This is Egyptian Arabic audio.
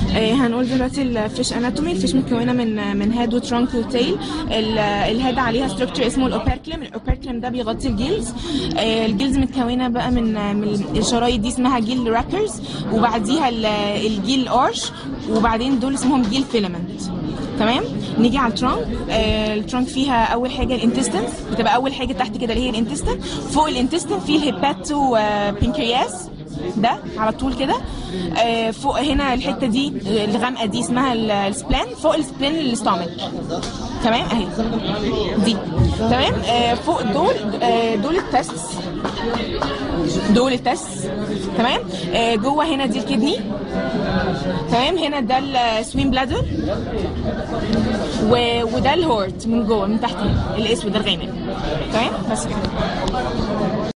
آه، هنقول دلوقتي الفيش اناتومي الفيش متكونه من من هاد وترانك وتيل ال- الهاد عليها ستراكشر اسمه الاوبركلم الاوبركلم ده بيغطي الجيلز آه، الجيلز متكونه بقى من من الشرايط دي اسمها جيل راكرز وبعديها ال- الجيل ارش وبعدين دول اسمهم جيل فيلامنت تمام نيجي على الترانك آه الترانك فيها اول حاجه الانتستنس بتبقى اول حاجه تحت كده اللي هي الانتستن فوق الانتستن في الهيباتو آه بنكرياس ده على طول كده آه فوق هنا الحته دي آه، الغامقه دي اسمها ال- السبلان فوق السبلان الاستومك تمام اهي دي تمام آه فوق دول آه دول التست دول التست تمام آه جوه هنا دي الكدني تمام هنا ده السوين بلادر و... وده الهورت من جوه من تحت هنا الاسود الغامق تمام بس كده